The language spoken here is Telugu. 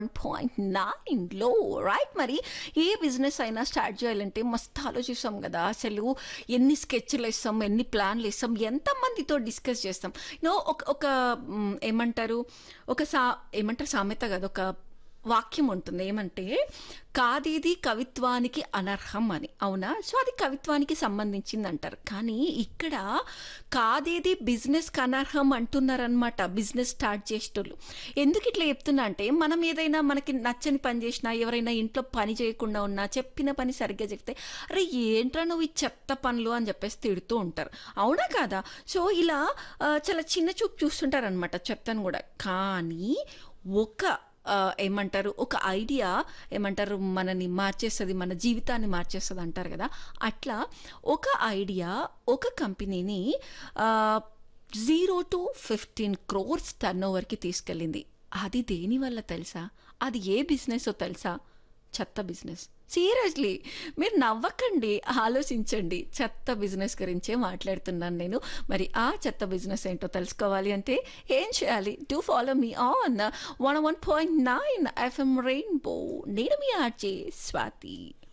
పాయింట్ నైన్ లో రైట్ మరి ఏ బిజినెస్ అయినా స్టార్ట్ చేయాలంటే మస్తు ఆలోచిస్తాం కదా అసలు ఎన్ని స్కెచ్లు వేస్తాం ఎన్ని ప్లాన్లు వేస్తాం ఎంతమందితో డిస్కస్ చేస్తాం నో ఒక ఒక మ్, ఏమంటారు ఒక సా ఏమంటారు సామెత కదా ఒక వాక్యం ఉంటుంది ఏమంటే కాదేది కవిత్వానికి అనర్హం అని అవునా సో అది కవిత్వానికి సంబంధించింది అంటారు కానీ ఇక్కడ కాదేది బిజినెస్కి అనర్హం అంటున్నారనమాట బిజినెస్ స్టార్ట్ చేసేటోళ్ళు ఎందుకు ఇట్లా చెప్తున్నా అంటే మనం ఏదైనా మనకి నచ్చని పని చేసినా ఎవరైనా ఇంట్లో పని చేయకుండా ఉన్నా చెప్పిన పని సరిగ్గా చెప్తే అరే ఏంట్రా నువ్వు ఈ చెత్త పనులు అని చెప్పేసి తిడుతూ ఉంటారు అవునా కాదా సో ఇలా ఆ, చాలా చిన్న చూపు చూస్తుంటారనమాట చెత్తను కూడా కానీ ఒక ఆ, ఏమంటారు ఒక ఐడియా ఏమంటారు మనని మార్చేస్తుంది మన జీవితాన్ని మార్చేస్తుంది అంటారు కదా అట్లా ఒక ఐడియా ఒక కంపెనీని జీరో టు ఫిఫ్టీన్ క్రోర్స్ టర్న్ ఓవర్కి తీసుకెళ్ళింది అది దేని వల్ల తెలుసా అది ఏ బిజినెస్ తెలుసా చెత్త బిజినెస్ సీరియస్లీ మీరు నవ్వకండి ఆలోచించండి చెత్త బిజినెస్ గురించే మాట్లాడుతున్నాను నేను మరి ఆ చెత్త బిజినెస్ ఏంటో తెలుసుకోవాలి అంటే ఏం చేయాలి do follow me on one one point nine FM rainbow నేను మీ ఆర్జే స్వాతి